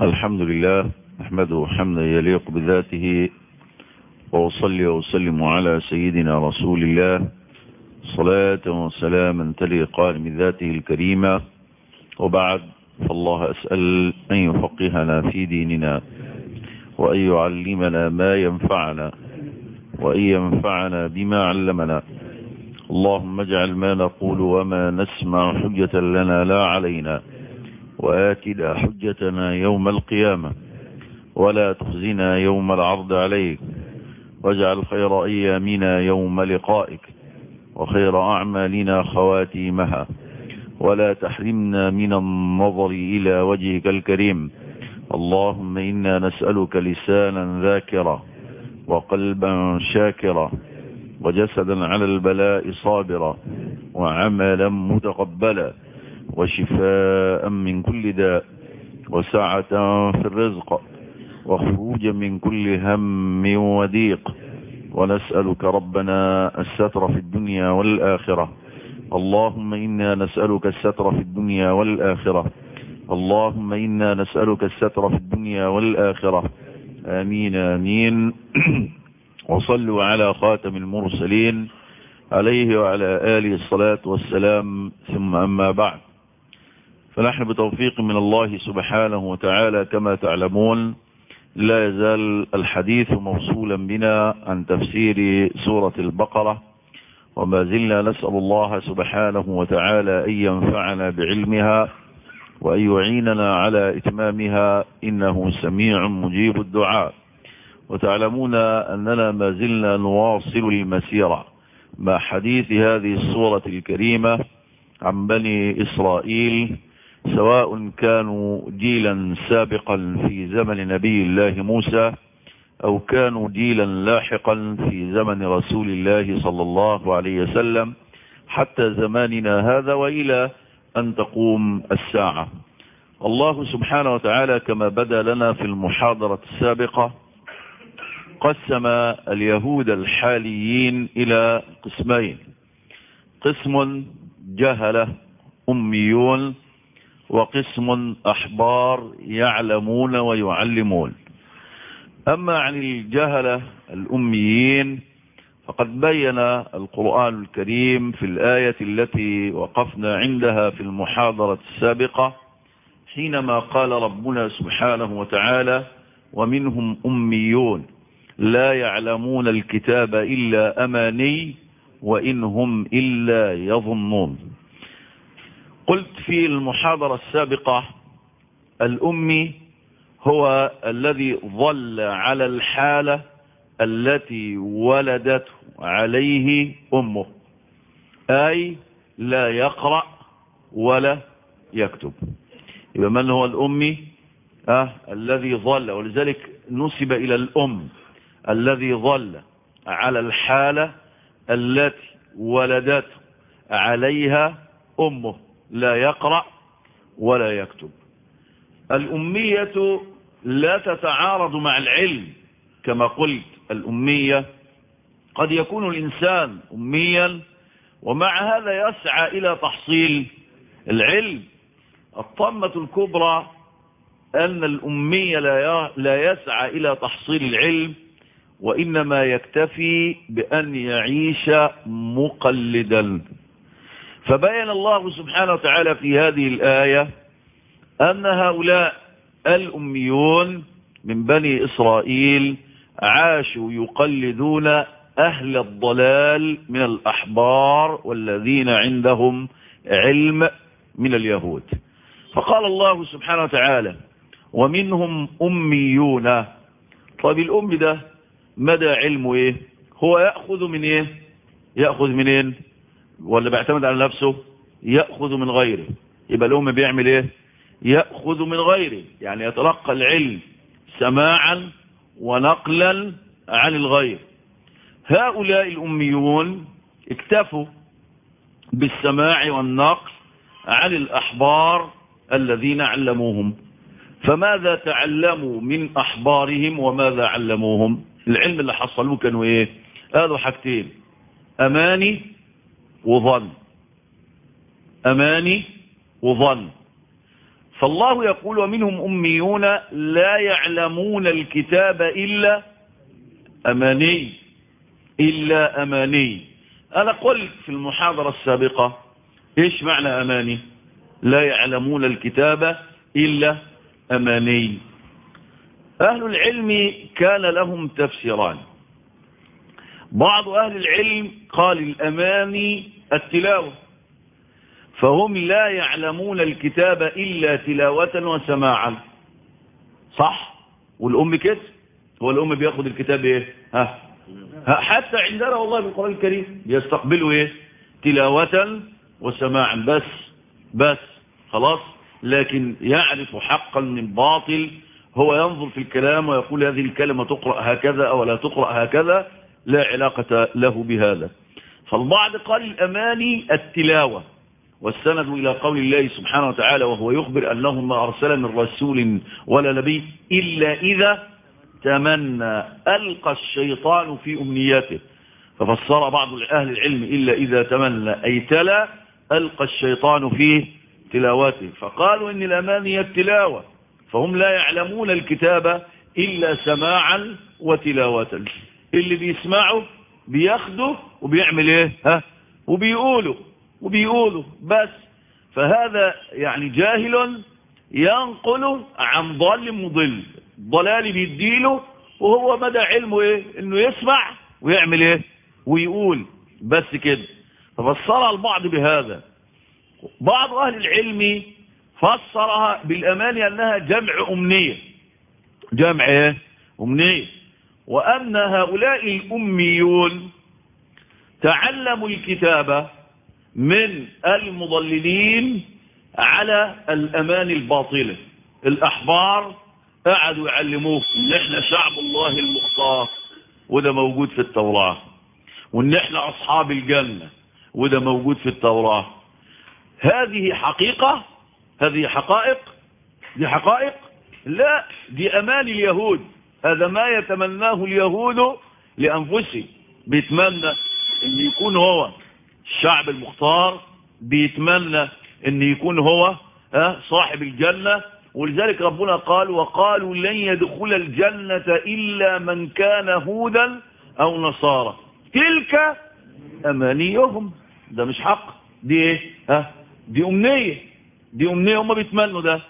الحمد لله نحمده حمدا يليق بذاته وأصلي وأسلم على سيدنا رسول الله صلاة وسلاما تليقان من ذاته الكريمة وبعد فالله أسأل أن يفقهنا في ديننا وأن يعلمنا ما ينفعنا وأن ينفعنا بما علمنا اللهم اجعل ما نقول وما نسمع حجة لنا لا علينا وآتنا حجتنا يوم القيامة ولا تخزنا يوم العرض عليك واجعل خير أيامنا يوم لقائك وخير أعمالنا خواتيمها ولا تحرمنا من النظر إلى وجهك الكريم اللهم إنا نسألك لسانا ذاكرا وقلبا شاكرا وجسدا على البلاء صابرا وعملا متقبلا وشفاء من كل داء وسعة في الرزق وخروجا من كل هم وضيق ونسألك ربنا الستر في الدنيا والآخرة اللهم إنا نسألك الستر في الدنيا والآخرة اللهم إنا نسألك الستر في الدنيا والآخرة آمين آمين وصلوا على خاتم المرسلين عليه وعلى آله الصلاة والسلام ثم أما بعد فنحن بتوفيق من الله سبحانه وتعالى كما تعلمون لا يزال الحديث موصولا بنا عن تفسير سورة البقرة وما زلنا نسأل الله سبحانه وتعالى أن ينفعنا بعلمها وأن يعيننا على إتمامها إنه سميع مجيب الدعاء وتعلمون أننا ما زلنا نواصل المسيرة مع حديث هذه السورة الكريمة عن بني إسرائيل سواء كانوا جيلا سابقا في زمن نبي الله موسى أو كانوا جيلا لاحقا في زمن رسول الله صلى الله عليه وسلم حتى زماننا هذا وإلى أن تقوم الساعة الله سبحانه وتعالى كما بدا لنا في المحاضرة السابقة قسم اليهود الحاليين إلى قسمين قسم جهلة أميون وقسم أحبار يعلمون ويعلمون أما عن الجهلة الأميين فقد بين القرآن الكريم في الآية التي وقفنا عندها في المحاضرة السابقة حينما قال ربنا سبحانه وتعالى ومنهم أميون لا يعلمون الكتاب إلا أماني وإنهم إلا يظنون قلت في المحاضرة السابقة الأمي هو الذي ظل على الحالة التي ولدته عليه أمه أي لا يقرأ ولا يكتب يبقى من هو الأمي أه الذي ظل ولذلك نسب إلى الأم الذي ظل على الحالة التي ولدته عليها أمه لا يقرأ ولا يكتب الأمية لا تتعارض مع العلم كما قلت الأمية قد يكون الإنسان أميا ومع هذا يسعى إلى تحصيل العلم الطمة الكبرى أن الأمية لا يسعى إلى تحصيل العلم وإنما يكتفي بأن يعيش مقلدا فبين الله سبحانه وتعالى في هذه الآية أن هؤلاء الأميون من بني إسرائيل عاشوا يقلدون أهل الضلال من الأحبار والذين عندهم علم من اليهود فقال الله سبحانه وتعالى ومنهم أميون طيب الأم ده مدى علمه إيه هو يأخذ من إيه يأخذ منين ولا بيعتمد على نفسه يأخذ من غيره يبقى الأم بيعمل إيه يأخذ من غيره يعني يتلقى العلم سماعا ونقلا عن الغير هؤلاء الأميون اكتفوا بالسماع والنقل عن الأحبار الذين علموهم فماذا تعلموا من أحبارهم وماذا علموهم العلم اللي حصلوه كانوا ايه قالوا حاجتين أماني وظن أماني وظن فالله يقول ومنهم أميون لا يعلمون الكتاب إلا أماني إلا أماني أنا قلت في المحاضرة السابقة إيش معنى أماني لا يعلمون الكتاب إلا أماني أهل العلم كان لهم تفسيران بعض أهل العلم قال الأماني التلاوة فهم لا يعلمون الكتاب إلا تلاوة وسماعا صح والأم كده هو الأم بياخد الكتاب إيه ها حتى عندنا والله بالقرآن الكريم يستقبلوا إيه تلاوة وسماعا بس بس خلاص لكن يعرف حقا من باطل هو ينظر في الكلام ويقول هذه الكلمة تقرأ هكذا أو لا تقرأ هكذا لا علاقة له بهذا فالبعض قال الأماني التلاوة والسند إلى قول الله سبحانه وتعالى وهو يخبر أنه ما أرسل من رسول ولا نبي إلا إذا تمنى ألقى الشيطان في أمنيته ففسر بعض أهل العلم إلا إذا تمنى أي تلا ألقى الشيطان في تلاوته فقالوا إن الأماني التلاوة فهم لا يعلمون الكتاب إلا سماعا وتلاوة اللي بيسمعوا بياخدوا وبيعمل ايه ها وبيقولوا وبيقولوا بس فهذا يعني جاهل ينقل عن ضال مضل ضلال بيديله وهو مدى علمه ايه انه يسمع ويعمل ايه ويقول بس كده ففسرها البعض بهذا بعض اهل العلم فسرها بالاماني انها جمع امنيه جمع ايه امنيه وأن هؤلاء الأميون تعلموا الكتابة من المضللين على الأمان الباطلة الأحبار قعدوا يعلموه إن إحنا شعب الله المختار وده موجود في التوراة وإن إحنا أصحاب الجنة وده موجود في التوراة هذه حقيقة هذه حقائق دي حقائق لا دي أمان اليهود هذا ما يتمناه اليهود لأنفسهم بيتمنى ان يكون هو الشعب المختار بيتمنى ان يكون هو صاحب الجنة ولذلك ربنا قال وقالوا لن يدخل الجنة إلا من كان هودا أو نصارى تلك أمانيهم ده مش حق دي ايه ها دي أمنية دي أمنية هم بيتمنوا ده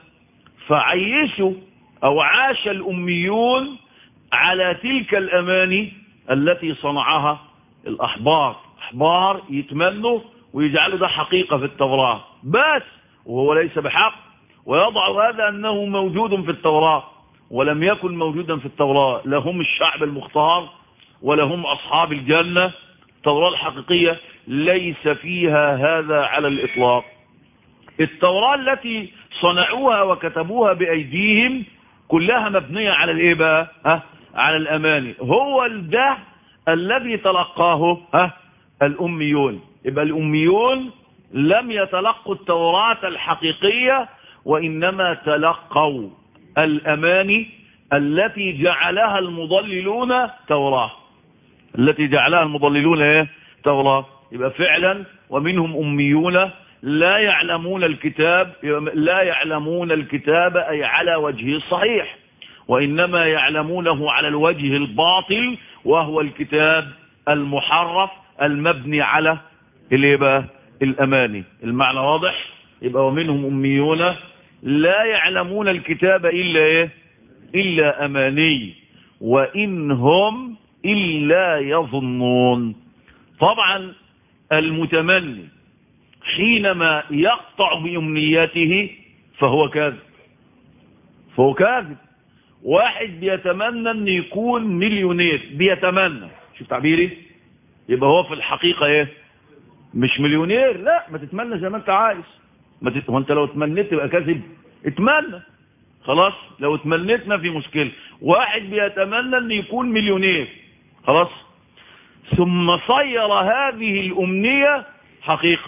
فعيشوا أو عاش الأميون على تلك الأماني التي صنعها الأحبار أحبار يتمنوا ويجعلوا ده حقيقة في التوراة بس وهو ليس بحق ويضع هذا أنه موجود في التوراة ولم يكن موجودا في التوراة لهم الشعب المختار ولهم أصحاب الجنة التوراة الحقيقية ليس فيها هذا على الإطلاق التوراة التي صنعوها وكتبوها بأيديهم كلها مبنية على الايه بقى ها على الاماني هو ده الذي تلقاه ها الاميون يبقى الاميون لم يتلقوا التوراة الحقيقية وانما تلقوا الاماني التي جعلها المضللون توراة التي جعلها المضللون ايه توراة يبقى فعلا ومنهم اميون لا يعلمون الكتاب لا يعلمون الكتاب أي على وجهه الصحيح وإنما يعلمونه على الوجه الباطل وهو الكتاب المحرف المبني على الإباء الأماني المعنى واضح يبقى ومنهم أميون لا يعلمون الكتاب إلا إيه إلا أماني وإنهم إلا يظنون طبعا المتمني حينما يقطع بأمنيته فهو كاذب فهو كاذب واحد بيتمنى ان يكون مليونير بيتمنى شوف تعبيري يبقى هو في الحقيقة ايه مش مليونير لا ما تتمنى زي ما انت عايز ما تت... وانت لو تمنيت تبقى كاذب اتمنى خلاص لو تمنيت ما في مشكلة واحد بيتمنى ان يكون مليونير خلاص ثم صير هذه الامنية حقيقة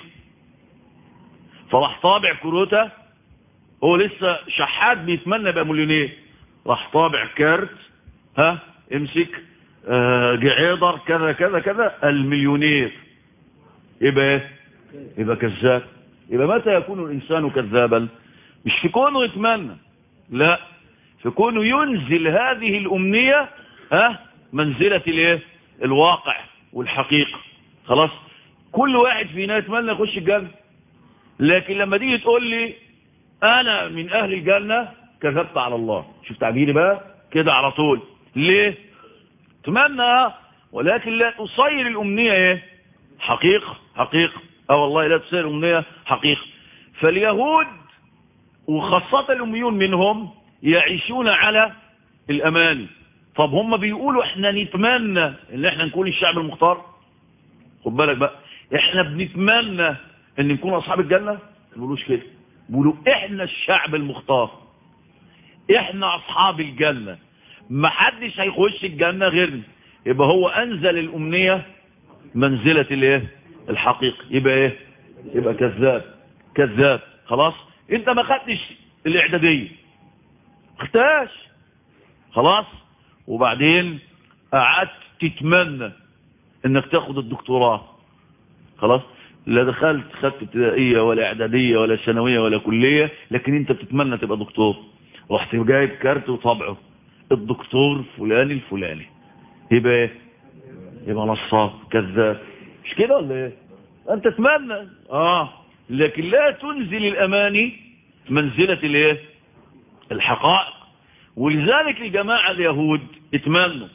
فراح طابع كروته هو لسه شحات بيتمنى يبقى مليونير راح طابع كارت ها امسك آه جعيدر كذا كذا كذا المليونير يبقى ايه يبقى كذاب يبقى متى يكون الانسان كذابا مش في كونه يتمنى لا في كونه ينزل هذه الأمنية ها منزلة الايه الواقع والحقيقة خلاص كل واحد فينا يتمنى يخش الجنة لكن لما تيجي تقول لي انا من اهل الجنة كذبت على الله شوف تعبيري بقى كده على طول ليه تمنى ولكن لا تصير الامنية ايه حقيقة حقيقة اه والله لا تصير الامنية حقيقة فاليهود وخاصة الاميون منهم يعيشون على الاماني طب هم بيقولوا احنا نتمنى ان احنا نكون الشعب المختار خد بالك بقى احنا بنتمنى ان نكون اصحاب الجنة ما بيقولوش كده بيقولوا احنا الشعب المختار احنا اصحاب الجنة ما حدش هيخش الجنة غيرنا يبقى هو انزل الامنية منزلة الايه الحقيقة يبقى ايه يبقى كذاب كذاب خلاص انت ما خدتش الاعدادية خدتهاش خلاص وبعدين قعدت تتمنى انك تاخد الدكتوراه خلاص لا دخلت خدت ابتدائيه ولا اعداديه ولا ثانويه ولا كليه لكن انت بتتمنى تبقى دكتور رحت جايب كارت وطبعه الدكتور فلان الفلاني يبقى ايه يبقى نصاب كذاب مش كده ولا ايه انت تتمنى اه لكن لا تنزل الاماني منزله الايه الحقائق ولذلك الجماعه اليهود اتمنوا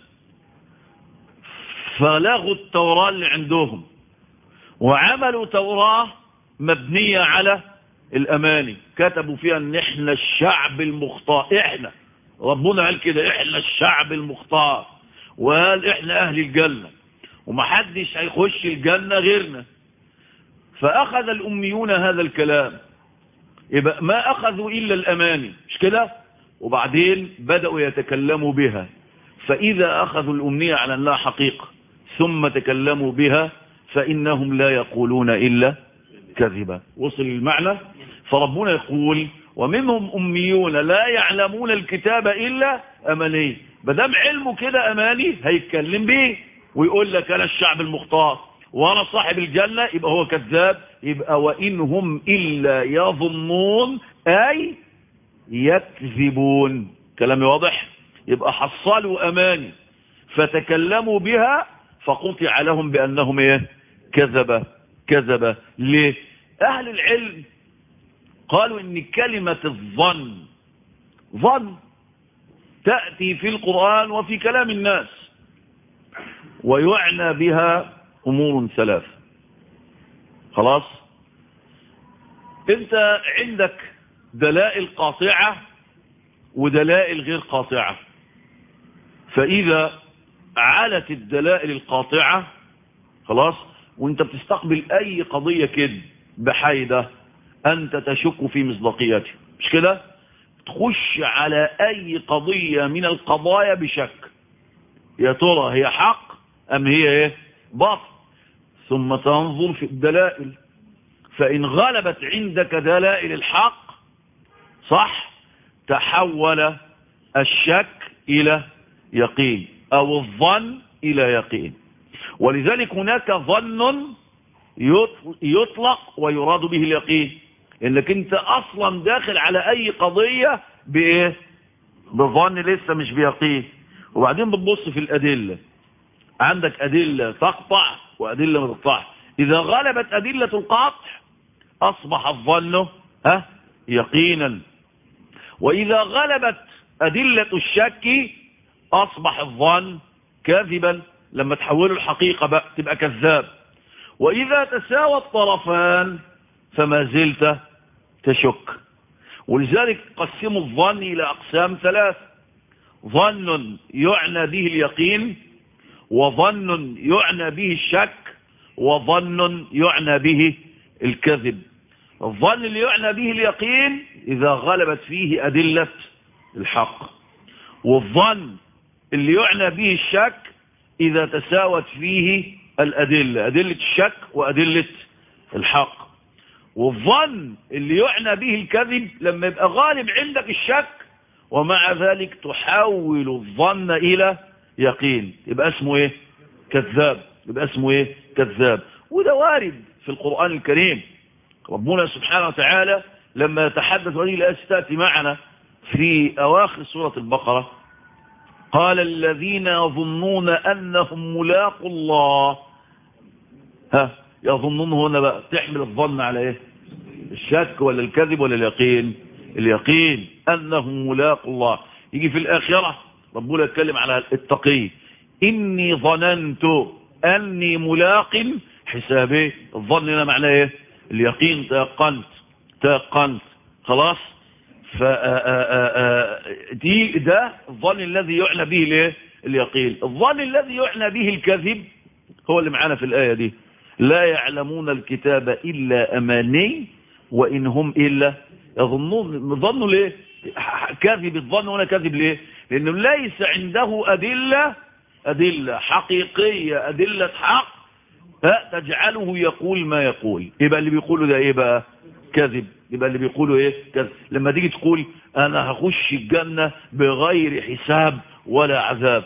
فلغوا التوراه اللي عندهم وعملوا توراة مبنية على الأماني كتبوا فيها ان احنا الشعب المختار احنا ربنا قال كده احنا الشعب المختار وقال احنا اهل الجنة ومحدش هيخش الجنة غيرنا فاخذ الاميون هذا الكلام يبقى ما اخذوا الا الاماني مش كده وبعدين بدأوا يتكلموا بها فاذا اخذوا الامنية على انها حقيقة ثم تكلموا بها فإنهم لا يقولون إلا كذبا وصل المعنى فربنا يقول ومنهم أميون لا يعلمون الكتاب إلا أماني بدام علمه كده أماني هيتكلم به ويقول لك أنا الشعب المختار وأنا صاحب الجنة يبقى هو كذاب يبقى وإنهم إلا يظنون أي يكذبون كلامي واضح يبقى حصلوا أماني فتكلموا بها فقطع لهم بأنهم إيه كذب كذب ليه أهل العلم قالوا إن كلمة الظن ظن تأتي في القرآن وفي كلام الناس ويعنى بها أمور ثلاث خلاص انت عندك دلائل قاطعة ودلائل غير قاطعة فإذا علت الدلائل القاطعة خلاص وانت بتستقبل اي قضية كده بحيدة انت تشك في مصداقيتها مش كده تخش على اي قضية من القضايا بشك يا ترى هي حق ام هي ايه باطل ثم تنظر في الدلائل فان غلبت عندك دلائل الحق صح تحول الشك الى يقين او الظن الى يقين ولذلك هناك ظن يطلق ويراد به اليقين انك انت اصلا داخل على اي قضية بايه بظن لسه مش بيقين وبعدين بتبص في الادلة عندك ادلة تقطع وادلة ما تقطعش اذا غلبت ادلة القطع اصبح الظن ها يقينا واذا غلبت ادلة الشك اصبح الظن كاذبا لما تحوله الحقيقة بقى تبقى كذاب وإذا تساوى الطرفان فما زلت تشك ولذلك قسموا الظن إلى أقسام ثلاث ظن يعنى به اليقين وظن يعنى به الشك وظن يعنى به الكذب الظن اللي يعنى به اليقين إذا غلبت فيه أدلة الحق والظن اللي يعنى به الشك إذا تساوت فيه الأدلة أدلة الشك وأدلة الحق والظن اللي يعنى به الكذب لما يبقى غالب عندك الشك ومع ذلك تحول الظن إلى يقين يبقى اسمه إيه كذاب يبقى اسمه إيه كذاب وده وارد في القرآن الكريم ربنا سبحانه وتعالى لما يتحدث هذه الآية ستأتي معنا في أواخر سورة البقرة قال الذين يظنون أنهم ملاقوا الله ها يظنون هنا بقى تحمل الظن على ايه الشك ولا الكذب ولا اليقين اليقين أنهم ملاقوا الله يجي في الآخرة ربنا يتكلم على التقي إني ظننت أني ملاق حسابي الظن هنا معناه ايه اليقين تيقنت تيقنت خلاص ف دي ده الظن الذي يعنى به الايه اليقين الظن الذي يعنى به الكذب هو اللي معانا في الآية دي لا يعلمون الكتاب إلا أماني وإن هم إلا يظنون ظنوا ليه كذب الظن هنا كذب ليه لأنه ليس عنده أدلة أدلة حقيقية أدلة حق تجعله يقول ما يقول يبقى اللي بيقوله ده ايه بقى كذب يبقى اللي بيقوله ايه كذب لما تيجي تقول انا هخش الجنة بغير حساب ولا عذاب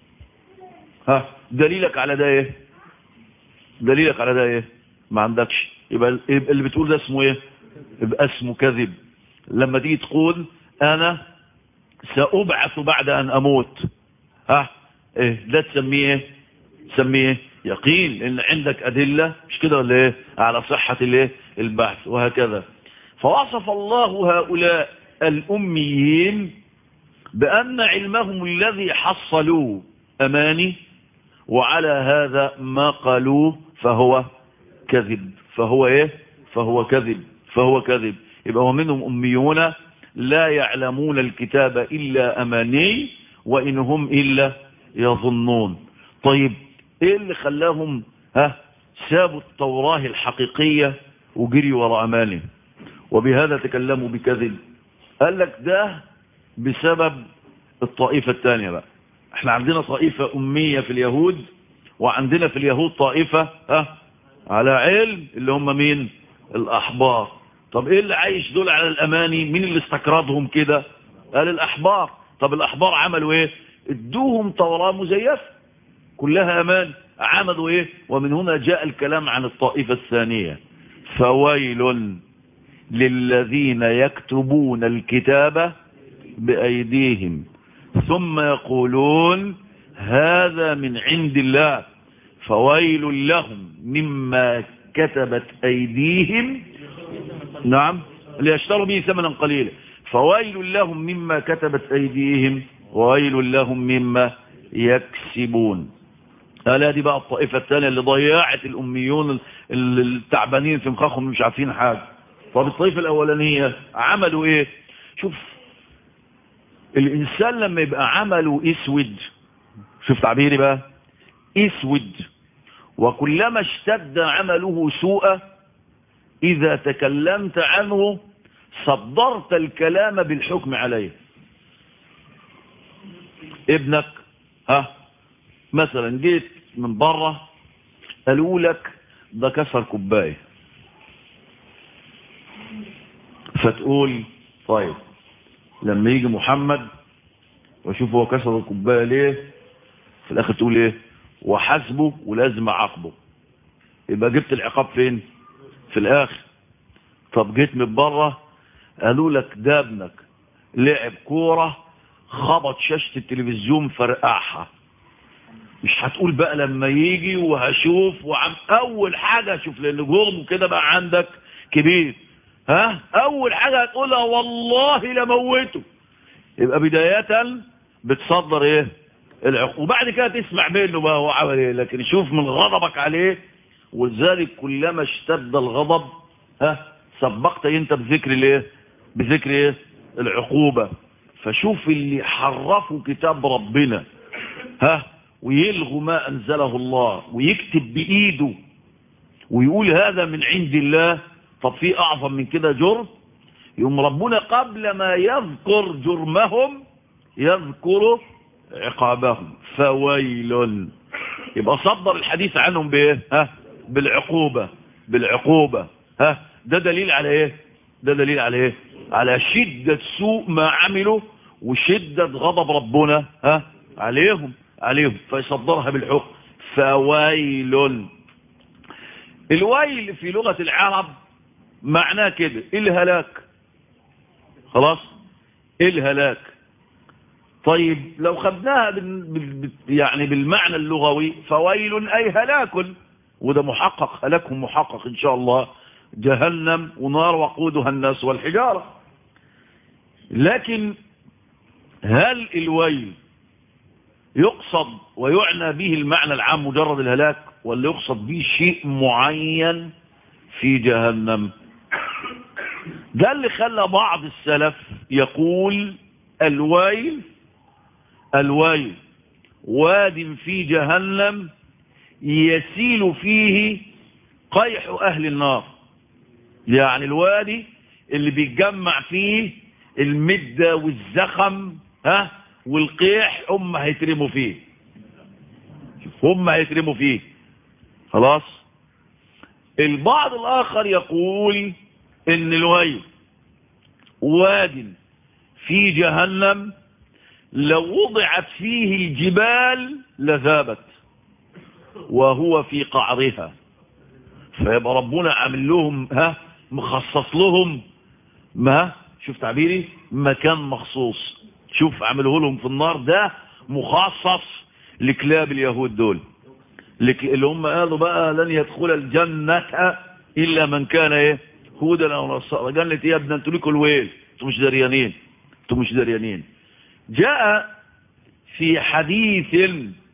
ها دليلك على ده ايه دليلك على ده ايه ما عندكش يبقى اللي بتقول ده اسمه ايه يبقى اسمه كذب لما تيجي تقول انا سأبعث بعد ان اموت ها ايه ده تسميه ايه تسميه ايه يقين ان عندك ادلة مش كده ولا ايه على صحة الايه البحث وهكذا فوصف الله هؤلاء الاميين بان علمهم الذي حصلوه اماني وعلى هذا ما قالوه فهو كذب فهو ايه فهو كذب فهو كذب يبقى ومنهم اميون لا يعلمون الكتاب الا اماني وان هم الا يظنون طيب ايه اللي خلاهم ها سابوا التوراة الحقيقية وجريوا وراء امانه وبهذا تكلموا بكذب قال لك ده بسبب الطائفة الثانية بقى احنا عندنا طائفة امية في اليهود وعندنا في اليهود طائفة ها على علم اللي هم مين الاحبار طب ايه اللي عايش دول على الاماني مين اللي استكردهم كده قال الاحبار طب الاحبار عملوا ايه ادوهم توراة مزيفة كلها امان عملوا ايه ومن هنا جاء الكلام عن الطائفة الثانية فويل للذين يكتبون الكتاب بأيديهم ثم يقولون هذا من عند الله فويل لهم مما كتبت أيديهم نعم ليشتروا به ثمنا قليلا فويل لهم مما كتبت أيديهم وويل لهم مما يكسبون هلا دي بقى الطائفة الثانية اللي ضيعت الأميون التعبانين في مخاخهم مش عارفين حاجة طب الطائفة الأولانية عملوا إيه شوف الإنسان لما يبقى عمله اسود شوف تعبيري بقى اسود وكلما اشتد عمله سوءا إذا تكلمت عنه صدرت الكلام بالحكم عليه ابنك ها مثلا جيت من بره قالوا لك ده كسر كوبايه فتقول طيب لما يجي محمد واشوف هو كسر الكوبايه ليه في الاخر تقول ايه وحاسبه ولازم اعاقبه يبقى جبت العقاب فين في الاخر طب جيت من بره قالوا لك ده ابنك لعب كوره خبط شاشه التلفزيون فرقعها مش هتقول بقى لما يجي وهشوف وعم اول حاجه اشوف لان جرمه كده بقى عندك كبير ها اول حاجه هتقولها والله لموته يبقى بدايه بتصدر ايه العقوبه وبعد كده تسمع منه بقى هو عمل ايه لكن شوف من غضبك عليه ولذلك كلما اشتد الغضب ها سبقت انت بذكر الايه بذكر ايه العقوبه فشوف اللي حرفوا كتاب ربنا ها ويلغوا ما انزله الله ويكتب بايده ويقول هذا من عند الله طب في اعظم من كده جرم يوم ربنا قبل ما يذكر جرمهم يذكر عقابهم فويل يبقى صدر الحديث عنهم بايه ها بالعقوبة بالعقوبة ها ده دليل على ايه ده دليل على ايه على شدة سوء ما عملوا وشدة غضب ربنا ها عليهم عليهم فيصدرها بالحكم فويل الويل في لغة العرب معناه كده الهلاك خلاص الهلاك طيب لو خدناها بال... بال... يعني بالمعنى اللغوي فويل أي هلاك وده محقق هلاكهم محقق إن شاء الله جهنم ونار وقودها الناس والحجارة لكن هل الويل يقصد ويعنى به المعنى العام مجرد الهلاك ولا يقصد به شيء معين في جهنم ده اللي خلى بعض السلف يقول الويل الويل واد في جهنم يسيل فيه قيح أهل النار يعني الوادي اللي بيتجمع فيه المدة والزخم ها والقيح هم هيترموا فيه هم هيترموا فيه خلاص البعض الآخر يقول ان الويل واد في جهنم لو وضعت فيه الجبال لذابت وهو في قعرها فيبقى ربنا عامل لهم ها مخصص لهم ما شوف تعبيري مكان مخصوص شوف عمله لهم في النار ده مخصص لكلاب اليهود دول اللي هم قالوا بقى لن يدخل الجنة إلا من كان ايه هودا أو نصارى قال لي يا ابن انتوا لكم الويل انتوا مش دريانين انتوا مش دريانين جاء في حديث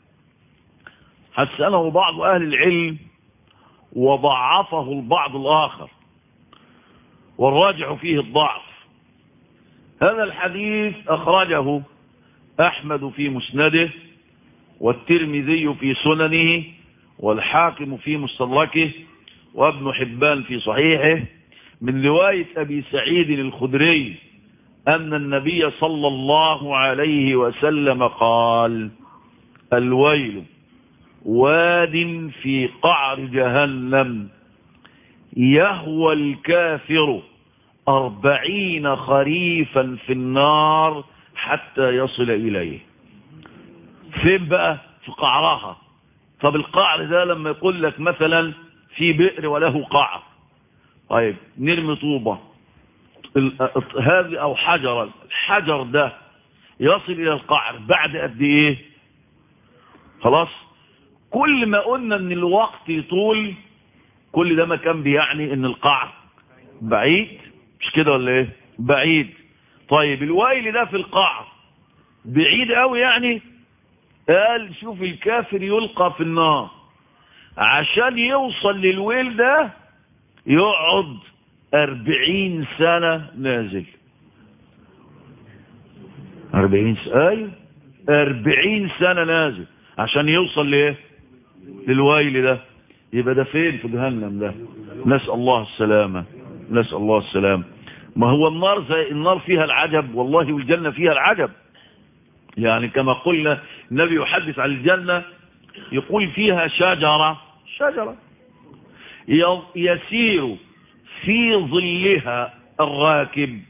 حسنه بعض أهل العلم وضعفه البعض الآخر والراجع فيه الضعف هذا الحديث أخرجه أحمد في مسنده والترمذي في سننه والحاكم في مستدركه وابن حبان في صحيحه من رواية أبي سعيد الخدري أن النبي صلى الله عليه وسلم قال الويل واد في قعر جهنم يهوى الكافر أربعين خريفا في النار حتى يصل إليه فين بقى في قعرها طب القعر ده لما يقول لك مثلا في بئر وله قعر طيب نرمي طوبة هذه او حجر الحجر ده يصل الى القعر بعد قد ايه خلاص كل ما قلنا ان الوقت يطول كل ده ما كان بيعني ان القعر بعيد مش كده ولا ايه بعيد طيب الويل ده في القعر بعيد قوي يعني قال شوف الكافر يلقى في النار عشان يوصل للويل ده يقعد أربعين سنة نازل أربعين سنة أيوة أربعين سنة نازل عشان يوصل لإيه للويل ده يبقى ده فين في جهنم ده نسأل الله السلامة نسأل الله السلامة ما هو النار زي النار فيها العجب والله والجنة فيها العجب يعني كما قلنا النبي يحدث عن الجنة يقول فيها شجرة شجرة يسير في ظلها الراكب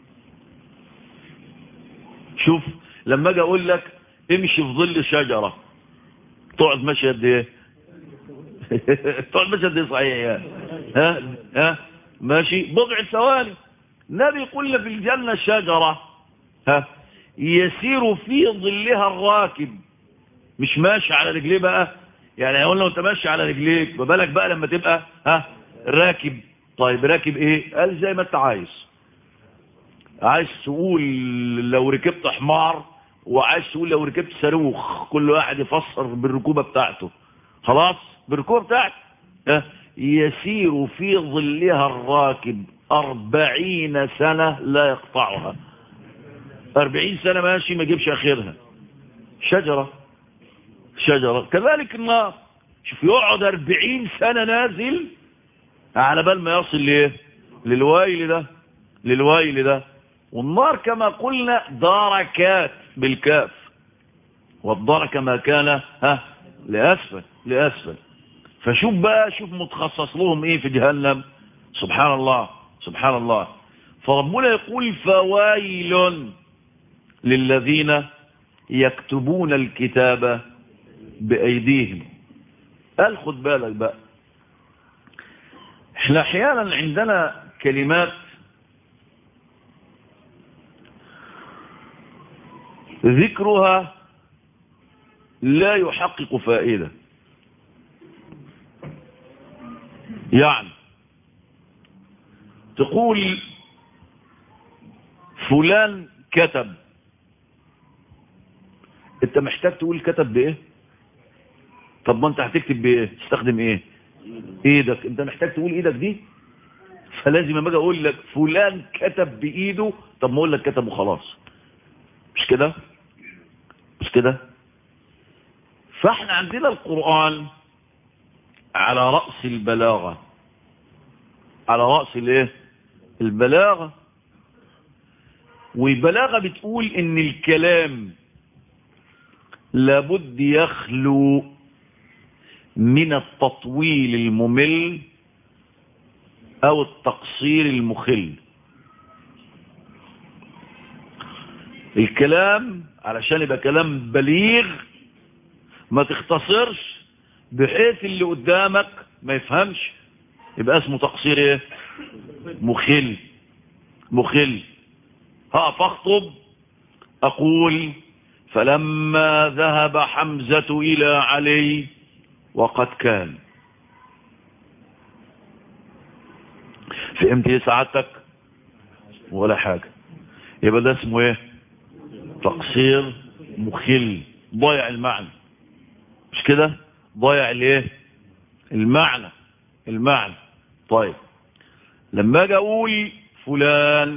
شوف لما اجي اقول لك امشي في ظل شجرة تقعد ماشي قد ايه تقعد ماشي قد ايه صحيح يعني ها ها ماشي بضع ثواني النبي يقول لنا في الجنة شجرة ها يسير في ظلها الراكب مش ماشي على رجليه بقى يعني هيقول لو انت ماشي على رجليك ما بالك بقى لما تبقى ها راكب طيب راكب ايه قال زي ما انت عايز عايز تقول لو ركبت حمار وعايز تقول لو ركبت صاروخ كل واحد يفسر بالركوبة بتاعته خلاص بالركوبة بتاعته ها يسير في ظلها الراكب أربعين سنة لا يقطعها أربعين سنة ماشي ما يجيبش آخرها شجرة شجرة كذلك النار شوف يقعد أربعين سنة نازل على بال ما يصل ليه للويل ده للويل ده والنار كما قلنا دركات بالكاف والدرك ما كان ها لأسفل لأسفل فشوف بقى شوف متخصص لهم ايه في جهنم سبحان الله سبحان الله فربنا يقول فويل للذين يكتبون الكتاب بأيديهم قال خد بالك بقى احنا احيانا عندنا كلمات ذكرها لا يحقق فائدة يعني تقول فلان كتب انت محتاج تقول كتب بايه طب ما انت هتكتب بايه تستخدم ايه ايدك انت محتاج تقول ايدك دي فلازم لما اجي اقول لك فلان كتب بايده طب ما اقول لك كتب وخلاص مش كده مش كده فاحنا عندنا القرآن على رأس البلاغة على رأس الايه البلاغة والبلاغة بتقول ان الكلام لابد يخلو من التطويل الممل او التقصير المخل الكلام علشان يبقى كلام بليغ ما تختصرش بحيث اللي قدامك ما يفهمش يبقى اسمه تقصير ايه مخل مخل هقف اخطب اقول فلما ذهب حمزة الى علي وقد كان فهمت ايه سعادتك ولا حاجة يبقى ده اسمه ايه تقصير مخل ضيع المعنى مش كده ضيع الايه المعنى المعنى طيب لما اجي اقول فلان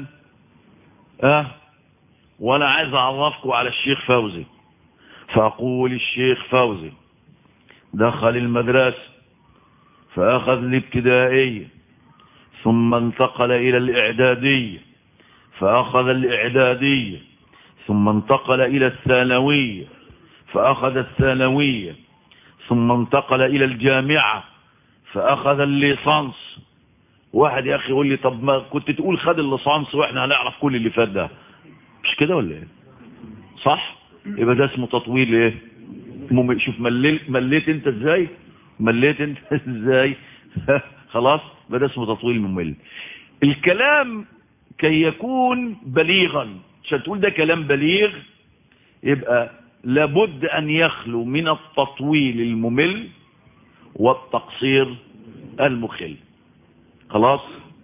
اه وانا عايز اعرفكم على الشيخ فوزي فاقول الشيخ فوزي دخل المدرسة فاخذ الابتدائية ثم انتقل الى الاعدادية فاخذ الاعدادية ثم انتقل الى الثانوية فاخذ الثانوية ثم انتقل الى الجامعة فاخذ الليسانس واحد يا اخي يقول لي طب ما كنت تقول خد الليسانس واحنا هنعرف كل اللي فات ده مش كده ولا ايه صح يبقى ده اسمه تطويل ايه مم... شوف مليت مليت انت ازاي مليت انت ازاي خلاص يبقى ده اسمه تطويل ممل الكلام كي يكون بليغا عشان تقول ده كلام بليغ يبقى لابد ان يخلو من التطويل الممل والتقصير المخل خلاص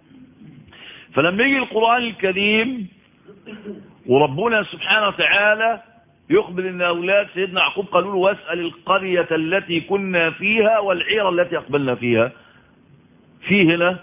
فلما يجي القرآن الكريم وربنا سبحانه وتعالى يخبر ان اولاد سيدنا يعقوب قالوا له واسال القريه التي كنا فيها والعيره التي اقبلنا فيها في هنا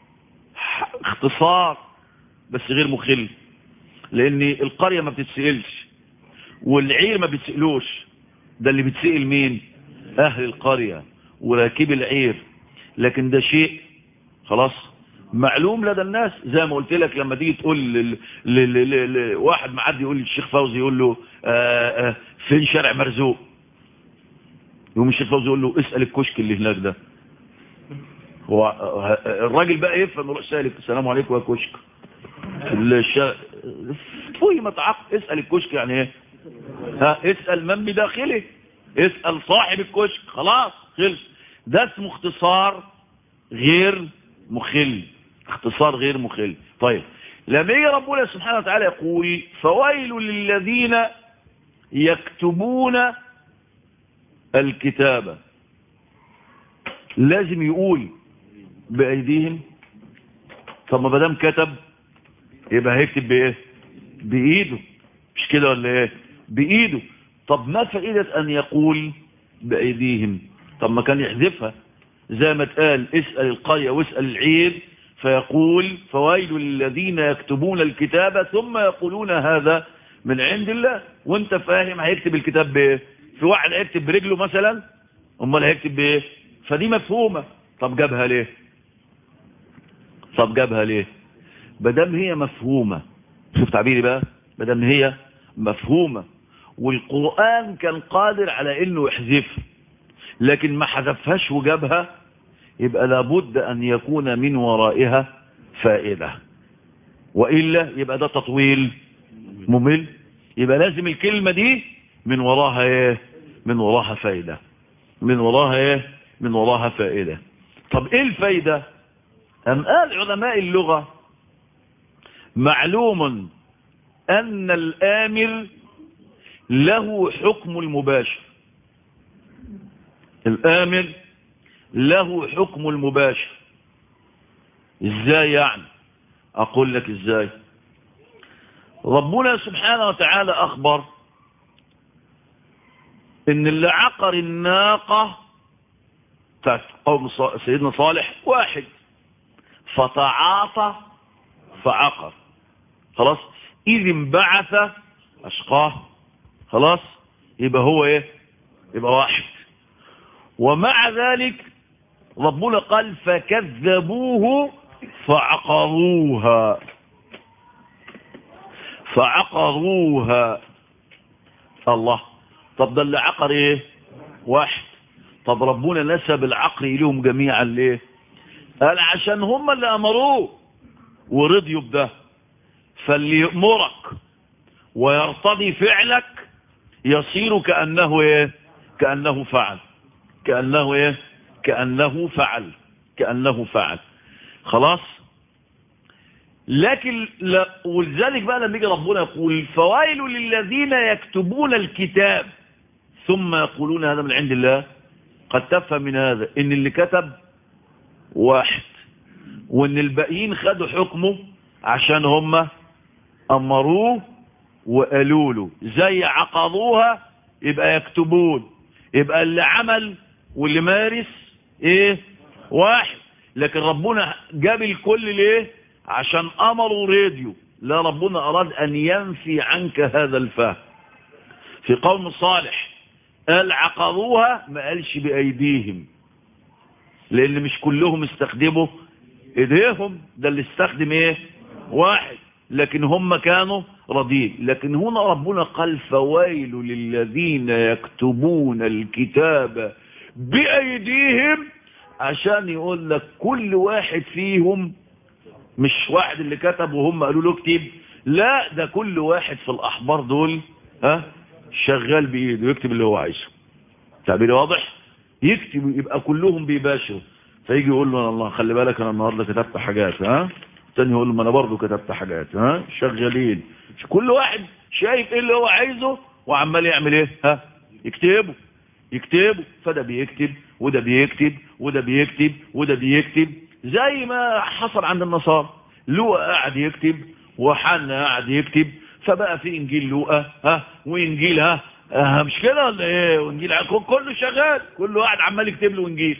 اختصار بس غير مخل لان القريه ما بتتسالش والعير ما بتسالوش ده اللي بتسال مين اهل القريه وراكب العير لكن ده شيء خلاص معلوم لدى الناس زي ما قلت لك لما تيجي تقول لواحد معدي يقول للشيخ فوزي يقول له آآ آآ فين شارع مرزوق يقوم الشيخ فوزي يقول له اسال الكشك اللي هناك ده هو الراجل بقى يفهم يروح سالك السلام عليكم يا كشك الشارع فوي ما تعق اسال الكشك يعني ايه ها اسال من بداخله اسال صاحب الكشك خلاص خلص ده اسمه اختصار غير مخل اختصار غير مخل طيب لما يجي ربنا سبحانه وتعالى يقول فويل للذين يكتبون الكتابة لازم يقول بأيديهم طب ما دام كتب يبقى هيكتب بايه بايده مش كده ولا ايه بايده طب ما فائدة ان يقول بايديهم طب ما كان يحذفها زي ما اتقال اسأل القرية واسأل العير فيقول فويل للذين يكتبون الكتاب ثم يقولون هذا من عند الله وانت فاهم هيكتب الكتاب بايه في واحد هيكتب برجله مثلا امال هيكتب بايه فدي مفهومة طب جابها ليه طب جابها ليه بدم هي مفهومة شوف تعبيري بقى بدم هي مفهومة والقرآن كان قادر على انه يحذفها لكن ما حذفهاش وجابها يبقى لابد ان يكون من ورائها فائدة وإلا يبقى ده تطويل ممل يبقى لازم الكلمة دي من وراها ايه من وراها فائدة من وراها ايه من وراها فائدة طب ايه الفايدة ام قال علماء اللغة معلوم ان الامر له حكم المباشر الآمر له حكم المباشر ازاي يعني اقول لك ازاي ربنا سبحانه وتعالى اخبر ان اللي عقر الناقة بتاعت قوم سيدنا صالح واحد فتعاطى فعقر خلاص اذ انبعث اشقاه خلاص يبقى هو ايه يبقى واحد ومع ذلك ربنا قال فكذبوه فعقروها فعقروها الله طب ده اللي عقر ايه واحد طب ربنا نسب العقر اليهم جميعا ليه قال عشان هم اللي امروه ورضيوا بده فاللي يأمرك ويرتضي فعلك يصير كأنه ايه كأنه فعل كأنه ايه كأنه فعل كأنه فعل خلاص لكن لا ولذلك بقى لما يجي ربنا يقول فويل للذين يكتبون الكتاب ثم يقولون هذا من عند الله قد تفهم من هذا ان اللي كتب واحد وان الباقيين خدوا حكمه عشان هم امروه وقالوا له زي عقضوها يبقى يكتبون يبقى اللي عمل واللي مارس ايه واحد لكن ربنا جاب الكل ليه عشان امروا راديو لا ربنا اراد ان ينفي عنك هذا الفهم في قوم صالح قال عقروها ما قالش بايديهم لان مش كلهم استخدموا ايديهم ده اللي استخدم ايه واحد لكن هم كانوا رضين لكن هنا ربنا قال فويل للذين يكتبون الكتاب بأيديهم عشان يقول لك كل واحد فيهم مش واحد اللي كتب وهم قالوا له اكتب لا ده كل واحد في الأحبار دول ها شغال بإيده يكتب اللي هو عايزه تعبير واضح يكتب يبقى كلهم بيباشروا فيجي يقول له الله خلي بالك انا النهارده كتبت حاجات ها تاني يقول له ما انا برضه كتبت حاجات ها شغالين كل واحد شايف ايه اللي هو عايزه وعمال يعمل ايه ها يكتبه يكتبه فده بيكتب وده بيكتب وده بيكتب وده بيكتب زي ما حصل عند النصارى لوقا قاعد يكتب وحنا قاعد يكتب فبقى في انجيل لوقا ها وانجيل ها آه مش كده ولا ايه وانجيل كله شغال كل واحد عمال يكتب له انجيل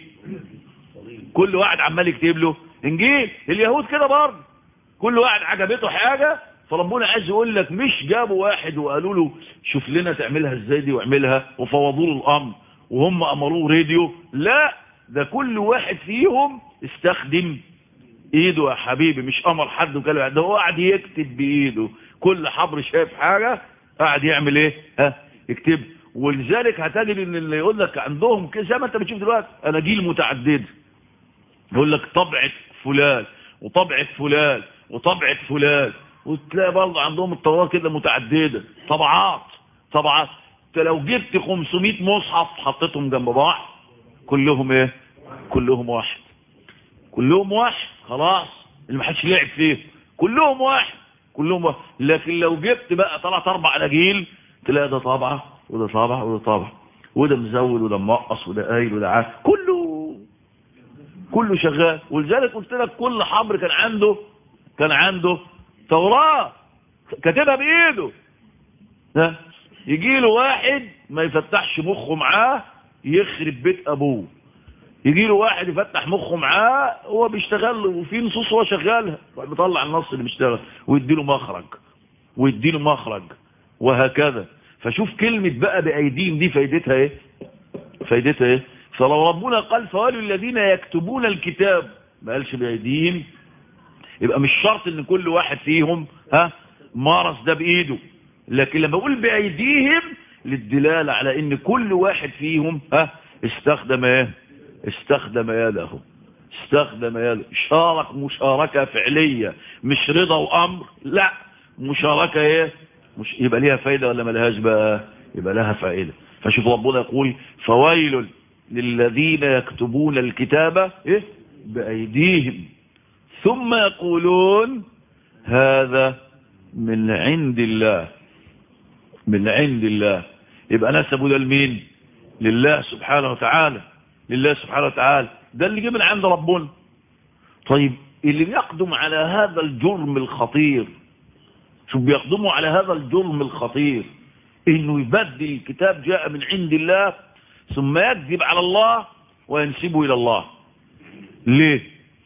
كل واحد عمال يكتب له انجيل اليهود كده برضه كل واحد عجبته حاجه فربنا عايز يقول لك مش جابوا واحد وقالوا له شوف لنا تعملها ازاي دي واعملها وفوضوا له الامر وهم امروه راديو لا ده كل واحد فيهم استخدم ايده يا حبيبي مش امر حد وكلم ده هو قاعد يكتب بايده كل حبر شايف حاجه قاعد يعمل ايه ها يكتب ولذلك هتجد ان اللي يقول لك عندهم كده زي ما انت بتشوف دلوقتي اناجيل متعدده يقول لك طبعه فلان وطبعه فلان وطبعه فلان وتلاقي برضه عندهم التوراه كده متعدده طبعات طبعات انت لو جبت 500 مصحف حطيتهم جنب بعض كلهم ايه كلهم واحد كلهم واحد خلاص اللي ما حدش لعب فيه كلهم واحد كلهم واحد لكن لو جبت بقى ثلاث اربع اناجيل تلاقي ده طابعه وده طابعه وده طابعه وده مزود وده منقص وده قايل وده عاد كله كله شغال ولذلك قلت لك كل حبر كان عنده كان عنده توراة كاتبها بايده ها يجي له واحد ما يفتحش مخه معاه يخرب بيت ابوه يجي له واحد يفتح مخه معاه هو بيشتغل وفي نصوص هو شغالها بيطلع النص اللي بيشتغل ويديله مخرج ويديله مخرج وهكذا فشوف كلمة بقى بأيديهم دي فايدتها ايه فايدتها ايه فلو ربنا قال فوالوا الذين يكتبون الكتاب ما قالش بأيديهم يبقى مش شرط ان كل واحد فيهم ها مارس ده بايده لكن لما اقول بايديهم للدلالة على ان كل واحد فيهم ها استخدم ايه استخدم يده استخدم يده شارك مشاركة فعلية مش رضا وامر لا مشاركة ايه مش يبقى ليها فايدة ولا ملهاش بقى يبقى لها فائدة فشوف ربنا يقول فويل للذين يكتبون الكتاب ايه بايديهم ثم يقولون هذا من عند الله من عند الله يبقى نسبه ده لمين لله سبحانه وتعالى لله سبحانه وتعالى ده اللي جه من عند ربنا طيب اللي بيقدم على هذا الجرم الخطير شوف بيقدموا على هذا الجرم الخطير انه يبدل الكتاب جاء من عند الله ثم يكذب على الله وينسبه الى الله ليه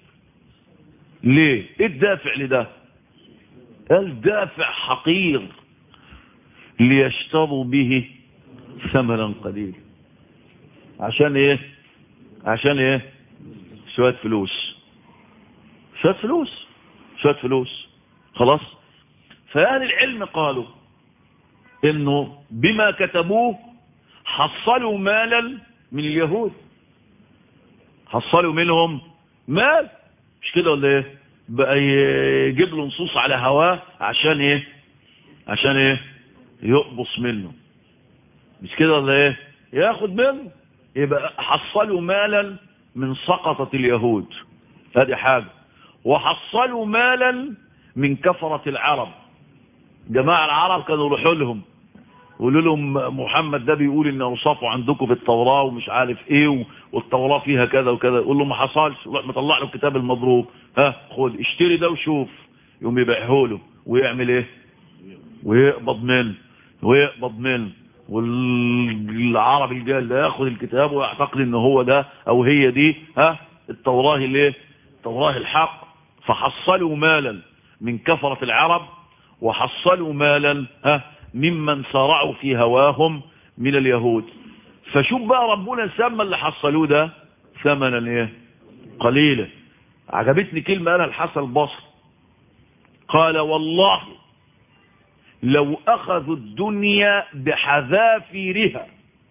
ليه ايه الدافع لده الدافع حقير ليشتروا به ثمنا قليلا عشان ايه عشان ايه شوية فلوس شوية فلوس شوية فلوس خلاص فأهل العلم قالوا انه بما كتبوه حصلوا مالا من اليهود حصلوا منهم مال مش كده ولا ايه بقى يجيب له نصوص على هواه عشان ايه عشان ايه يقبص منه مش كده ولا ايه ياخد منه يبقى حصلوا مالا من سقطة اليهود هذه حاجة وحصلوا مالا من كفرة العرب جماعة العرب كانوا يروحوا لهم يقولوا لهم محمد ده بيقول ان اوصافه عندكم في التوراة ومش عارف ايه والتوراة فيها كذا وكذا يقول له ما حصلش يروح مطلع له الكتاب المضروب ها خد اشتري ده وشوف يقوم يبيعه له ويعمل ايه ويقبض منه ويقبض منه والعربي الجاهل ده ياخد الكتاب ويعتقد ان هو ده او هي دي ها التوراه الايه التوراه الحق فحصلوا مالا من كفرة العرب وحصلوا مالا ها ممن سارعوا في هواهم من اليهود فشوف بقى ربنا سمى اللي حصلوه ده ثمنا ايه قليلا عجبتني كلمة قالها الحسن البصري قال والله لو أخذوا الدنيا بحذافيرها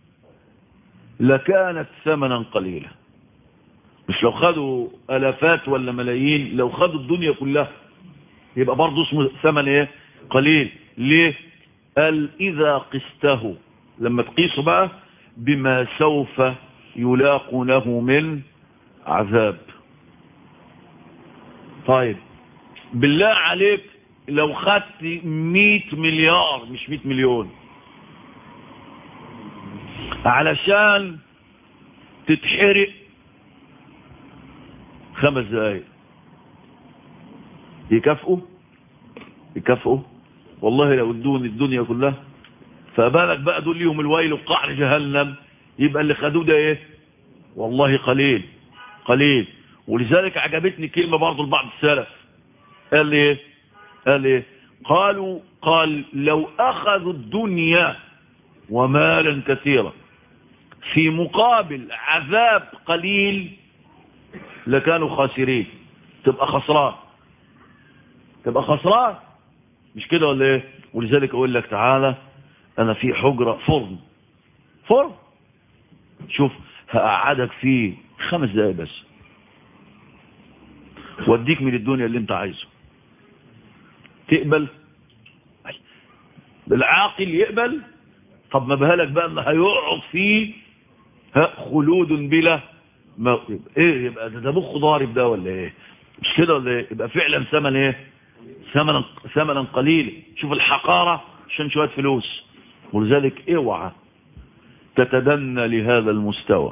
لكانت ثمنا قليلا مش لو خدوا ألافات ولا ملايين لو خدوا الدنيا كلها يبقى برضه اسمه ثمن ايه قليل ليه قال إذا قسته لما تقيسه بقى بما سوف يلاقونه من عذاب طيب بالله عليك لو خدت 100 مليار مش 100 مليون علشان تتحرق خمس دقايق يكافئوا يكافئوا والله لو ادوني الدنيا كلها فبالك بقى دول ليهم الويل وقعر جهنم يبقى اللي خدوه ده ايه والله قليل قليل ولذلك عجبتني كلمة برضو لبعض السلف قال لي ايه قال ايه قالوا قال لو اخذوا الدنيا ومالا كثيرا في مقابل عذاب قليل لكانوا خاسرين تبقى خسران تبقى خسران مش كده ولا ايه ولذلك اقول لك تعالى انا في حجرة فرن فرن شوف هقعدك فيه خمس دقايق بس واديك من الدنيا اللي انت عايزه تقبل العاقل يقبل طب ما بهالك بقى ان هيقعد فيه خلود بلا ما ايه يبقى ده, ده مخ ضارب ده ولا ايه مش كده ولا ايه يبقى فعلا ثمن ايه ثمنا ثمنا قليلا شوف الحقارة عشان شوية فلوس ولذلك اوعى تتدنى لهذا المستوى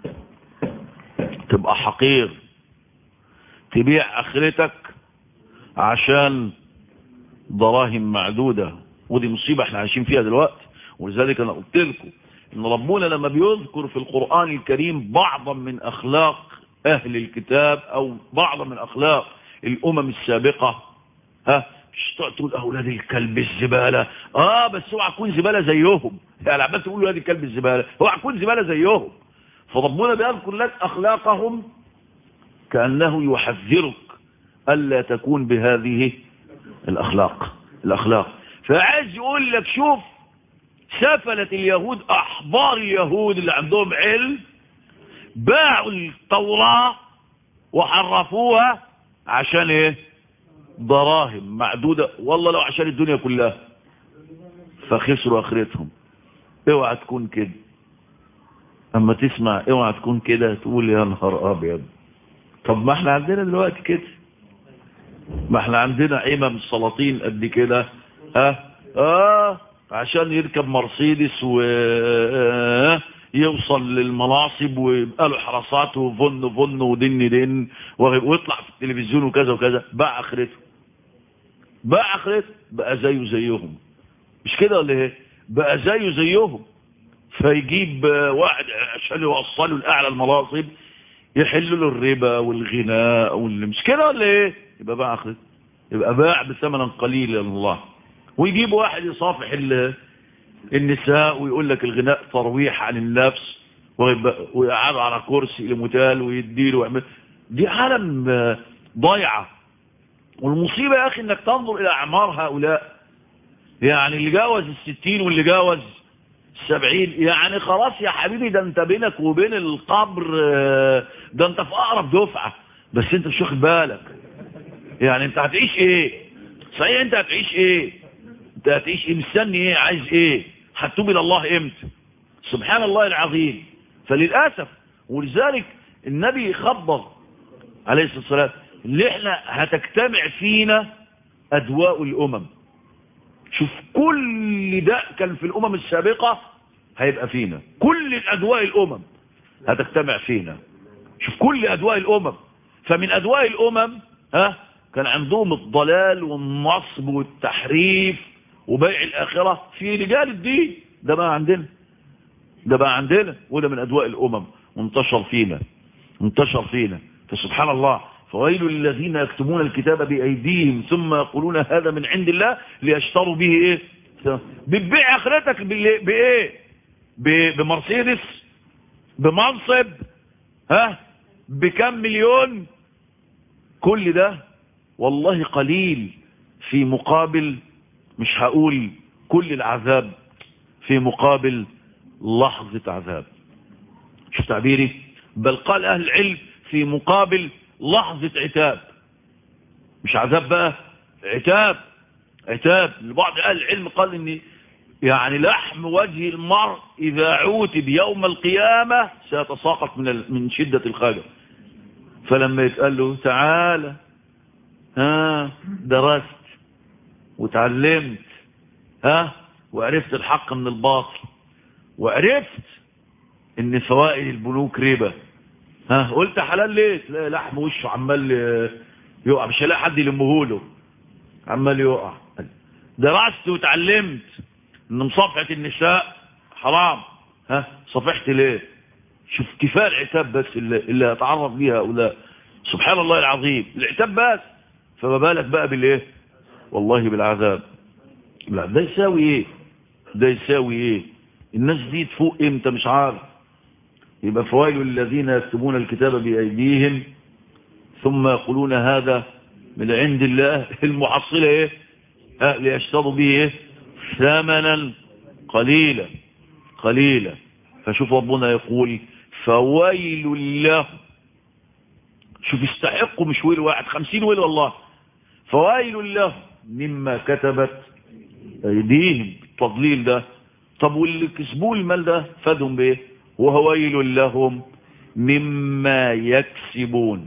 تبقى حقير تبيع اخرتك عشان دراهم معدودة ودي مصيبة احنا عايشين فيها دلوقتي ولذلك انا قلت لكم ان ربنا لما بيذكر في القرآن الكريم بعضا من اخلاق اهل الكتاب او بعضا من اخلاق الامم السابقة ها مش تقعد تقول اولاد الكلب الزبالة اه بس اوعى تكون زبالة زيهم يعني عمال تقول اولاد الكلب الزبالة اوعى تكون زبالة زيهم فربنا بيذكر لك اخلاقهم كأنه يحذرك ألا تكون بهذه الأخلاق الأخلاق فعايز يقول لك شوف سفلة اليهود أحبار اليهود اللي عندهم علم باعوا التوراة وحرفوها عشان ايه دراهم معدودة والله لو عشان الدنيا كلها فخسروا اخرتهم اوعى تكون كده اما تسمع اوعى تكون كده تقول يا نهار ابيض طب ما احنا عندنا دلوقتي كده ما احنا عندنا عمم سلاطين قد كده اه اه عشان يركب مرسيدس ويوصل للمناصب ويبقى له حراسات وفن فن ودن دن ويطلع في التلفزيون وكذا وكذا باع اخرته باع اخرته بقى زيه زيهم مش كده ولا ايه بقى زيه زيهم فيجيب واحد عشان يوصله لاعلى المناصب يحل له الربا والغناء واللي مش كده ولا ايه يبقى باع اخرته يبقى باع بثمنا قليلا الله ويجيب واحد يصافح النساء ويقول لك الغناء ترويح عن النفس ويقعد على كرسي لمثال ويديله ويعمل دي عالم ضايعه والمصيبه يا اخي انك تنظر الى اعمار هؤلاء يعني اللي جاوز الستين واللي جاوز السبعين يعني خلاص يا حبيبي ده انت بينك وبين القبر ده انت في اقرب دفعه بس انت مش واخد بالك يعني انت هتعيش ايه صحيح انت هتعيش ايه انت هتعيش ايه مستني ايه عايز ايه هتتوب الى الله امتى سبحان الله العظيم فللاسف ولذلك النبي خبر عليه الصلاه والسلام اللي احنا هتجتمع فينا ادواء الامم شوف كل ده كان في الامم السابقه هيبقى فينا كل الادواء الامم هتجتمع فينا شوف كل ادواء الامم فمن ادواء الامم ها كان عندهم الضلال والنصب والتحريف وبيع الآخرة في رجال الدين ده بقى عندنا ده بقى عندنا وده من أدواء الأمم وانتشر فينا انتشر فينا فسبحان الله فويل للذين يكتبون الكتاب بأيديهم ثم يقولون هذا من عند الله ليشتروا به ايه بتبيع اخرتك بايه بمرسيدس بمنصب ها بكم مليون كل ده والله قليل في مقابل مش هقول كل العذاب في مقابل لحظة عذاب شوف تعبيري بل قال أهل العلم في مقابل لحظة عتاب مش عذاب بقى عتاب عتاب لبعض أهل العلم قال إن يعني لحم وجه المرء إذا عوتب يوم القيامة سيتساقط من من شدة الخجل فلما يتقال له تعالى ها درست وتعلمت ها وعرفت الحق من الباطل وعرفت ان فوائد البنوك ربا ها قلت حلال ليه تلاقي لحم وشه عمال يقع مش هلاقي حد يلمهوله عمال يقع درست وتعلمت ان مصافحه النساء حرام ها صفحت ليه شوف كفايه العتاب بس اللي, اللي هيتعرض ليها هؤلاء سبحان الله العظيم العتاب بس فما بالك بقى بالايه والله بالعذاب لا ده يساوي ايه ده يساوي ايه الناس دي تفوق امتى مش عارف يبقى فويل للذين يكتبون الكتاب بايديهم ثم يقولون هذا من عند الله المحصله ايه ها ليشتروا به ايه ثمنا قليلا قليلا فشوف ربنا يقول فويل له شوف يستحقوا مش ويل واحد خمسين ويل والله فويل له مما كتبت ايديهم التضليل ده طب واللي كسبوه المال ده فادهم بايه وهو ويل لهم مما يكسبون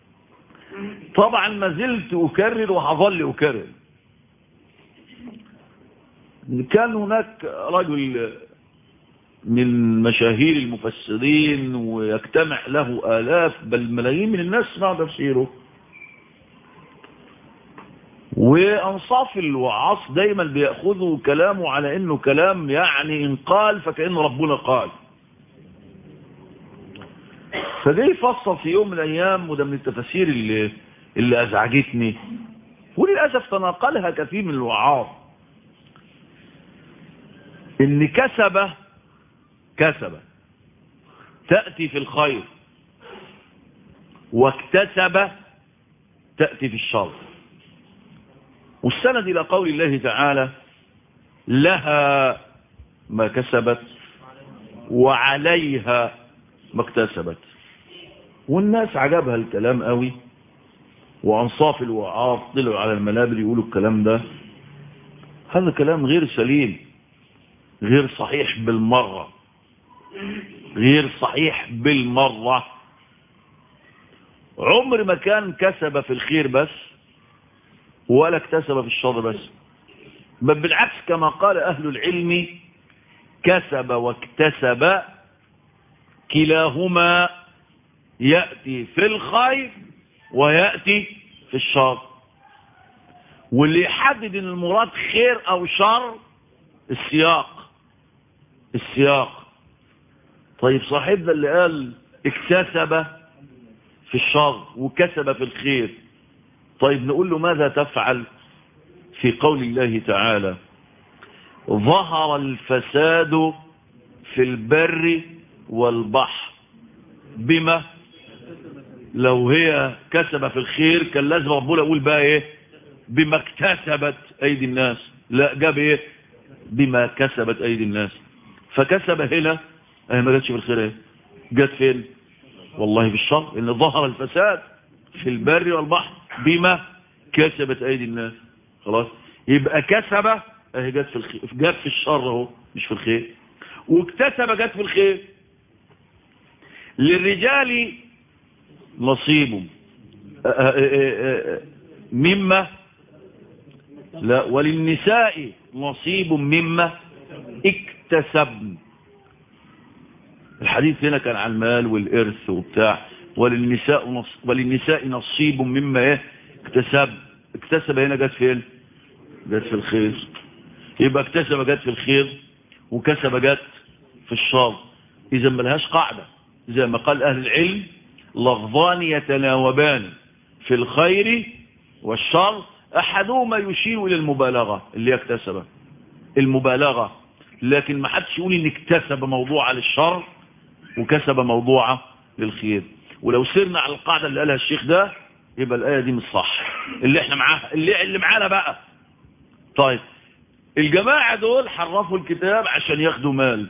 طبعا ما زلت اكرر وهظل اكرر كان هناك رجل من مشاهير المفسرين ويجتمع له آلاف بل ملايين من الناس مع تفسيره وأنصاف الوعاص دايما بيأخذوا كلامه على انه كلام يعني ان قال فكأنه ربنا قال فده يفصل في يوم من الايام وده من التفاسير اللي, اللي ازعجتني وللأسف تناقلها كثير من الوعاظ ان كسب كسب تأتي في الخير واكتسب تأتي في الشر والسند إلى قول الله تعالى لها ما كسبت وعليها ما اكتسبت والناس عجبها الكلام قوي وأنصاف الوعاظ طلعوا على المنابر يقولوا الكلام ده هذا كلام غير سليم غير صحيح بالمرة غير صحيح بالمرة عمر ما كان كسب في الخير بس ولا اكتسب في الشر بس بل بالعكس كما قال أهل العلم كسب واكتسب كلاهما يأتي في الخير ويأتي في الشر واللي يحدد ان المراد خير او شر السياق السياق طيب صاحبنا اللي قال اكتسب في الشر وكسب في الخير طيب نقول له ماذا تفعل في قول الله تعالى ظهر الفساد في البر والبحر بما لو هي كسب في الخير كان لازم ربنا يقول بقى ايه بما اكتسبت ايدي الناس لا جاب ايه بما كسبت ايدي الناس فكسب هنا اهي ما جاتش في الخير ايه جت فين والله في الشر ان ظهر الفساد في البر والبحر بما كسبت ايدي الناس خلاص يبقى كسب اهي جت في الخير جت في الشر اهو مش في الخير واكتسب جت في الخير للرجال نصيب مما لا وللنساء نصيب مما اكتسبن الحديث هنا كان عن المال والإرث وبتاع وللنساء نص وللنساء نصيب مما ايه اكتسب اكتسب هنا جت فين جت في الخير يبقى اكتسب جت في الخير وكسب جت في الشر اذا ملهاش قاعده زي ما قال اهل العلم لفظان يتناوبان في الخير والشر احدهما يشير الى المبالغه اللي اكتسبه المبالغه لكن ما حدش يقول ان اكتسب موضوع للشر وكسب موضوع للخير ولو سرنا على القاعده اللي قالها الشيخ ده يبقى الايه دي مش صح اللي احنا معاها اللي اللي معانا بقى طيب الجماعه دول حرفوا الكتاب عشان ياخدوا مال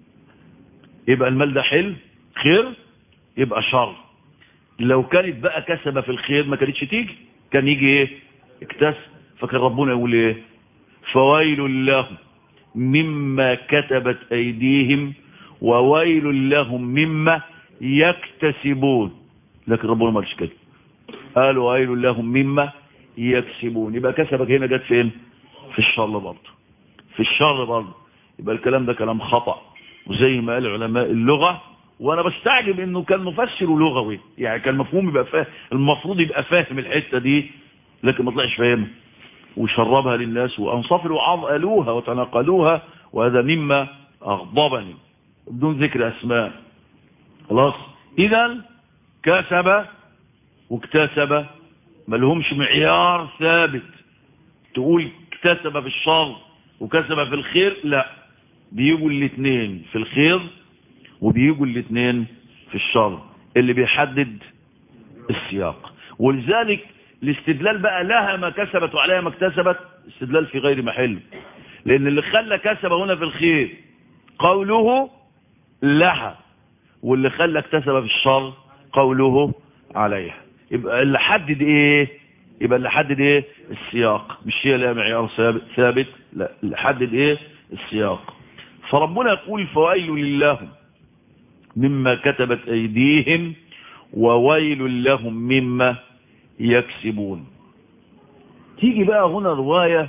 يبقى المال ده حلو خير يبقى شر لو كانت بقى كسب في الخير ما كانتش تيجي كان يجي ايه اكتسب فكان ربنا يقول ايه فويل لهم مما كتبت ايديهم وويل لهم مما يكتسبون لكن ربنا ما قالش كده قال ويل لهم مما يكسبون يبقى كسبك هنا جت فين في الشر برضه في الشر برضه يبقى الكلام ده كلام خطأ وزي ما قال علماء اللغة وانا بستعجب انه كان مفسر لغوي يعني كان مفهوم يبقى فاهم المفروض يبقى فاهم الحتة دي لكن ما طلعش فاهمها وشربها للناس وانصاف الوعاظ قالوها وتناقلوها وهذا مما اغضبني بدون ذكر اسماء خلاص اذا كسب واكتسب ما لهمش معيار ثابت تقول اكتسب في الشر وكسب في الخير لا بيجوا الاثنين في الخير وبيجوا الاثنين في الشر اللي بيحدد السياق ولذلك الاستدلال بقى لها ما كسبت وعليها ما اكتسبت استدلال في غير محل لان اللي خلى كسب هنا في الخير قوله لها واللي خلى اكتسب في الشر قوله عليها يبقى اللي حدد ايه يبقى اللي حدد ايه السياق مش هي لها معيار ثابت ثابت لا اللي حدد ايه السياق فربنا يقول فويل لله مما كتبت ايديهم وويل لهم مما يكسبون تيجي بقى هنا رواية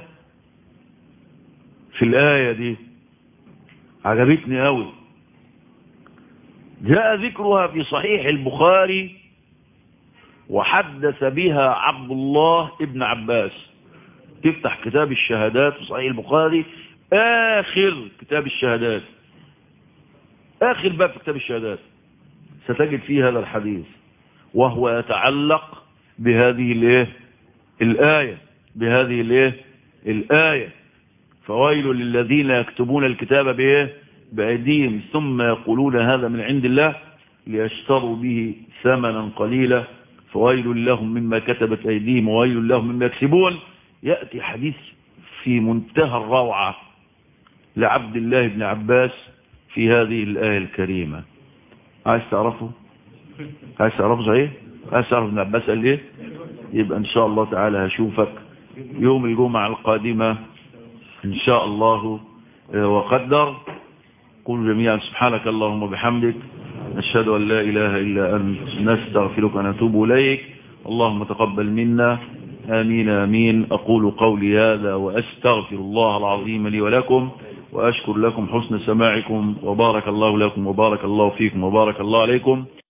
في الآية دي عجبتني قوي جاء ذكرها في صحيح البخاري وحدث بها عبد الله ابن عباس تفتح كتاب الشهادات في صحيح البخاري آخر كتاب الشهادات آخر باب في كتاب الشهادات ستجد فيه هذا الحديث وهو يتعلق بهذه الايه الآية بهذه الايه الآية فويل للذين يكتبون الكتاب بايه بأيديهم ثم يقولون هذا من عند الله ليشتروا به ثمنا قليلا فويل لهم مما كتبت أيديهم وويل لهم مما يكسبون يأتي حديث في منتهى الروعة لعبد الله بن عباس في هذه الآية الكريمة عايز تعرفه عايز تعرفه صحيح عايز تعرف ابن عباس قال ايه يبقى ان شاء الله تعالى هشوفك يوم الجمعة القادمة ان شاء الله وقدر قل جميعا سبحانك اللهم وبحمدك نشهد أن لا إله إلا أنت نستغفرك ونتوب إليك اللهم تقبل منا آمين آمين أقول قولي هذا وأستغفر الله العظيم لي ولكم وأشكر لكم حسن سماعكم وبارك الله لكم وبارك الله فيكم وبارك الله عليكم